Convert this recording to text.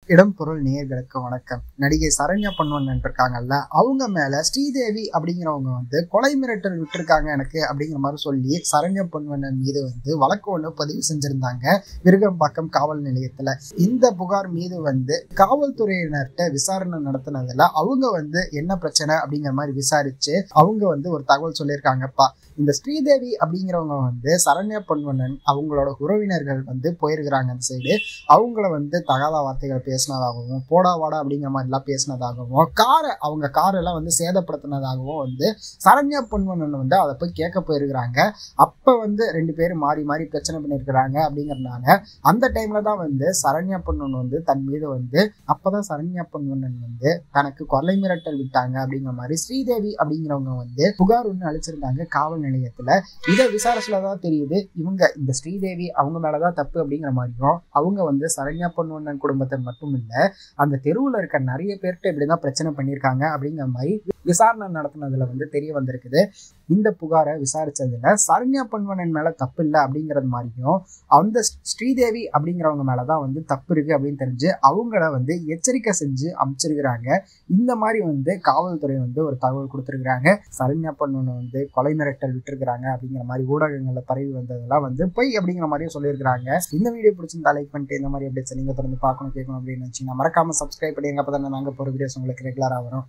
இடம் பொருள் நேயர்களுக்கு வணக்கம் நடிகை சரண்யா பொன்வண்ணன் இருக்காங்கல்ல அவங்க மேல ஸ்ரீதேவி அப்படிங்கிறவங்க வந்து கொலை மிரட்டல் விட்டுருக்காங்க எனக்கு அப்படிங்கிற மாதிரி சொல்லி சரண்யா பொன்வண்ணன் மீது வந்து வழக்கு ஒன்று பதிவு செஞ்சிருந்தாங்க விருகம்பாக்கம் காவல் நிலையத்துல இந்த புகார் மீது வந்து காவல்துறையினர்கிட்ட விசாரணை நடத்தினதுல அவங்க வந்து என்ன பிரச்சனை அப்படிங்கிற மாதிரி விசாரிச்சு அவங்க வந்து ஒரு தகவல் சொல்லியிருக்காங்கப்பா இந்த ஸ்ரீதேவி அப்படிங்கிறவங்க வந்து சரண்யா பொன்வண்ணன் அவங்களோட உறவினர்கள் வந்து போயிருக்கிறாங்க அந்த சைடு அவங்கள வந்து தகாத வார்த்தைகள் பேசினதாகவும் போடா வாடா அப்படிங்கிற மாதிரிலாம் பேசினதாகவும் காரை அவங்க காரெல்லாம் வந்து சேதப்படுத்தினதாகவும் வந்து சரண்யா பொன்வண்ணன் வந்து அதை போய் கேட்க போயிருக்கிறாங்க அப்போ வந்து ரெண்டு பேரும் மாறி மாறி பிரச்சனை பண்ணியிருக்கிறாங்க அப்படிங்கிறதுனால அந்த டைம்ல தான் வந்து சரண்யா பொன்வன் வந்து தன் மீது வந்து அப்பதான் சரண்யா பொன்வண்ணன் வந்து தனக்கு கொலை மிரட்டல் விட்டாங்க அப்படிங்கிற மாதிரி ஸ்ரீதேவி அப்படிங்கிறவங்க வந்து புகார் ஒன்று அளிச்சிருந்தாங்க காவல் நிலையத்துல இதை விசாரிச்சுல தான் தெரியுது இவங்க இந்த ஸ்ரீதேவி அவங்க மேலதான் தப்பு அப்படிங்கிற மாதிரியும் அவங்க வந்து சரண்யா பொன்வண்ணன் குடும்பத்தை மட்டும் இல்ல அந்த தெருவில் இருக்க நிறைய பேர்கிட்ட இப்படிதான் பிரச்சனை பண்ணியிருக்காங்க அப்படிங்கிற மாதிரி விசாரணை நடத்தினதுல வந்து தெரிய வந்திருக்குது இந்த புகாரை விசாரிச்சதுல சரண்யா பொன்வண்ணன் மேல தப்பு இல்லை அப்படிங்கிறது மாதிரியும் அந்த ஸ்ரீதேவி அப்படிங்கிறவங்க மேலதான் வந்து தப்பு இருக்கு அப்படின்னு தெரிஞ்சு அவங்கள வந்து எச்சரிக்கை செஞ்சு அமைச்சிருக்கிறாங்க இந்த மாதிரி வந்து காவல்துறை வந்து ஒரு தகவல் கொடுத்துருக்குறாங்க சரண்யா பொன்வண்ணன் வந்து கொலை மிரட்டல் விட்டுருக்காங்க அப்படிங்கிற மாதிரி ஊடகங்கள்ல பரவி வந்ததெல்லாம் வந்து பொய் அப்படிங்கிற மாதிரியும் சொல்லியிருக்காங்க இந்த வீடியோ பிடிச்சிருந்தா லைக் பண்ணிட்டு இந்த மாதிரி அப்டேட்ஸ் நீங்க தொடர்ந்து பார்க்கணும் கேட்கணும் அப்படின்னு நினைச்சீங்கன்னா மறக்காம சப்ஸ்கிரைப் பண்ணிருங்க அப்பதான் நாங்க போற வீடியோஸ் உங்களுக்கு ரெகுலரா வரும்